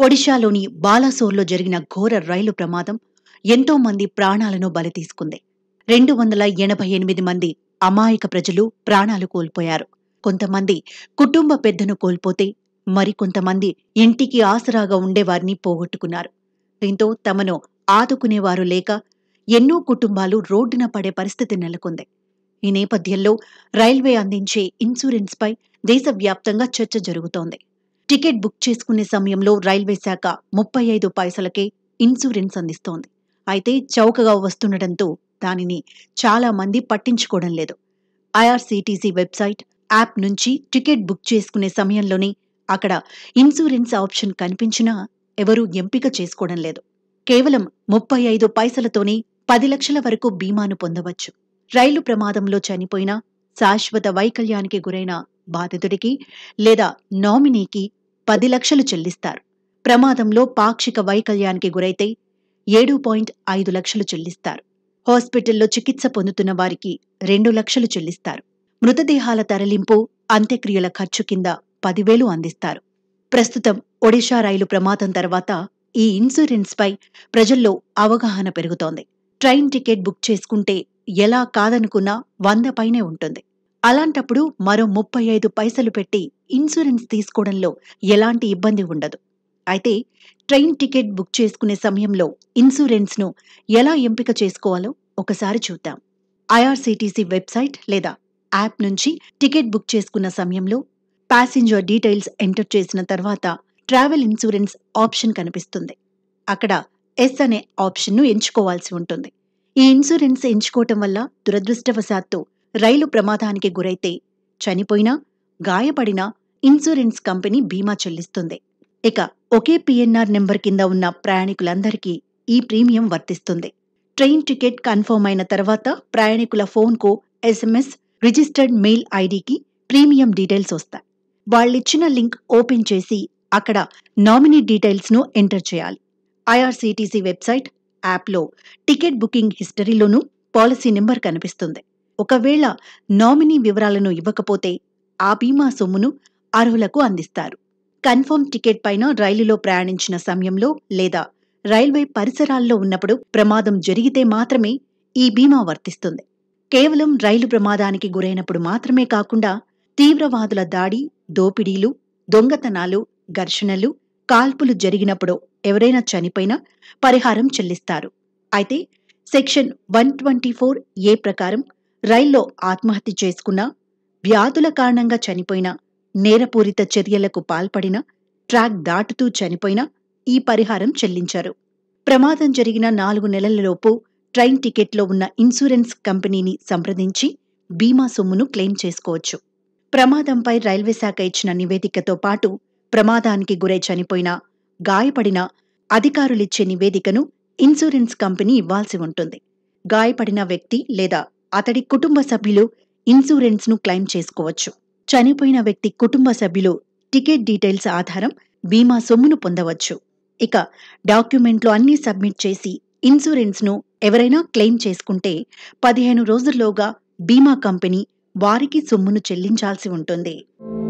ఒడిశాలోని బాలాసోర్లో జరిగిన ఘోర రైలు ప్రమాదం ఎంతో మంది ప్రాణాలను బలి తీసుకుంది రెండు వందల ఎనభై ఎనిమిది మంది అమాయక ప్రజలు ప్రాణాలు కోల్పోయారు కొంతమంది కుటుంబ పెద్దను కోల్పోతే మరికొంతమంది ఇంటికి ఆసరాగా ఉండేవారిని పోగొట్టుకున్నారు దీంతో తమను ఆదుకునేవారు లేక ఎన్నో కుటుంబాలు రోడ్డున పడే పరిస్థితి నెలకొంది ఈ నేపథ్యంలో రైల్వే అందించే ఇన్సూరెన్స్పై దేశవ్యాప్తంగా చర్చ జరుగుతోంది టికెట్ బుక్ చేసుకునే సమయంలో రైల్వే శాఖ ముప్పై ఐదు పైసలకే ఇన్సూరెన్స్ అందిస్తోంది అయితే చౌకగా వస్తుండటంతో దానిని చాలా మంది పట్టించుకోవడం లేదు ఐఆర్సీటీసీ వెబ్సైట్ యాప్ నుంచి టికెట్ బుక్ చేసుకునే సమయంలోనే అక్కడ ఇన్సూరెన్స్ ఆప్షన్ కనిపించినా ఎవరూ ఎంపిక చేసుకోవడం లేదు కేవలం ముప్పై ఐదు పైసలతోనే పది లక్షల వరకు బీమాను పొందవచ్చు రైలు ప్రమాదంలో చనిపోయిన శాశ్వత వైకల్యానికి గురైన బాధితుడికి లేదా నామినీకి పది లక్షలు చెల్లిస్తారు ప్రమాదంలో పాక్షిక వైకల్యానికి గురైతే ఏడు పాయింట్ ఐదు లక్షలు చెల్లిస్తారు హాస్పిటల్లో చికిత్స పొందుతున్న వారికి రెండు లక్షలు చెల్లిస్తారు మృతదేహాల తరలింపు అంత్యక్రియల ఖర్చు కింద పదివేలు అందిస్తారు ప్రస్తుతం ఒడిషా రైలు ప్రమాదం తర్వాత ఈ ఇన్సూరెన్స్పై ప్రజల్లో అవగాహన పెరుగుతోంది ట్రైన్ టికెట్ బుక్ చేసుకుంటే ఎలా కాదనుకున్నా వంద పైనే ఉంటుంది అలాంటప్పుడు మరో ముప్పై ఐదు పైసలు పెట్టి ఇన్సూరెన్స్ తీసుకోవడంలో ఎలాంటి ఇబ్బంది ఉండదు అయితే ట్రైన్ టికెట్ బుక్ చేసుకునే సమయంలో ఇన్సూరెన్స్ను ఎలా ఎంపిక చేసుకోవాలో ఒకసారి చూద్దాం ఐఆర్సీటీసీ వెబ్సైట్ లేదా యాప్ నుంచి టికెట్ బుక్ చేసుకున్న సమయంలో ప్యాసింజర్ డీటెయిల్స్ ఎంటర్ చేసిన తర్వాత ట్రావెల్ ఇన్సూరెన్స్ ఆప్షన్ కనిపిస్తుంది అక్కడ ఎస్ అనే ఆప్షన్ను ఎంచుకోవాల్సి ఉంటుంది ఈ ఇన్సూరెన్స్ ఎంచుకోవటం వల్ల దురదృష్టవశాత్తు రైలు ప్రమాదానికి గురైతే చనిపోయినా గాయపడినా ఇన్సూరెన్స్ కంపెనీ బీమా చెల్లిస్తుంది ఇక ఒకే పిఎన్ఆర్ నెంబర్ కింద ఉన్న ప్రయాణికులందరికీ ఈ ప్రీమియం వర్తిస్తుంది ట్రైన్ టికెట్ కన్ఫర్మ్ అయిన తర్వాత ప్రయాణికుల ఫోన్కు ఎస్ఎంఎస్ రిజిస్టర్డ్ మెయిల్ ఐడికి ప్రీమియం డీటెయిల్స్ వస్తాయి వాళ్ళిచ్చిన లింక్ ఓపెన్ చేసి అక్కడ నామినీ డీటెయిల్స్ను ఎంటర్ చేయాలి ఐఆర్సీటీసీ వెబ్సైట్ యాప్లో టికెట్ బుకింగ్ హిస్టరీలోనూ పాలసీ నెంబర్ కనిపిస్తుంది ఒకవేళ నామినీ వివరాలను ఇవ్వకపోతే ఆ బీమా సొమ్మును అర్హులకు అందిస్తారు కన్ఫర్మ్ టికెట్ పైన రైలులో ప్రయాణించిన సమయంలో లేదా రైల్వే పరిసరాల్లో ఉన్నప్పుడు ప్రమాదం జరిగితే మాత్రమే ఈ బీమా వర్తిస్తుంది కేవలం రైలు ప్రమాదానికి గురైనప్పుడు మాత్రమే కాకుండా తీవ్రవాదుల దాడి దోపిడీలు దొంగతనాలు ఘర్షణలు కాల్పులు జరిగినప్పుడు ఎవరైనా చనిపోయినా పరిహారం చెల్లిస్తారు అయితే section one twenty four A ప్రకారం రైల్లో ఆత్మహత్య చేసుకున్న వ్యాధుల కారణంగా చనిపోయిన నేరపూరిత చర్యలకు పాల్పడిన ట్రాక్ దాటుతూ చనిపోయిన ఈ పరిహారం చెల్లించారు ప్రమాదం జరిగిన నాలుగు నెలలలోపు ట్రైన్ టికెట్లో ఉన్న ఇన్సూరెన్స్ కంపెనీని సంప్రదించి బీమా సొమ్మును క్లెయిమ్ చేసుకోవచ్చు ప్రమాదంపై రైల్వే శాఖ ఇచ్చిన నివేదికతో పాటు ప్రమాదానికి గురై చనిపోయిన గాయపడిన అధికారులిచ్చే నివేదికను ఇన్సూరెన్స్ కంపెనీ ఇవ్వాల్సి ఉంటుంది గాయపడిన వ్యక్తి లేదా అతడి కుటుంబ సభ్యులు ఇన్సూరెన్స్ను క్లెయిమ్ చేసుకోవచ్చు చనిపోయిన వ్యక్తి కుటుంబ సభ్యులు టికెట్ డీటెయిల్స్ ఆధారం బీమా సొమ్మును పొందవచ్చు ఇక డాక్యుమెంట్లు అన్నీ సబ్మిట్ చేసి ఇన్సూరెన్స్ను ఎవరైనా క్లెయిమ్ చేసుకుంటే పదిహేను రోజుల్లోగా బీమా కంపెనీ వారికి సొమ్మును చెల్లించాల్సి ఉంటుంది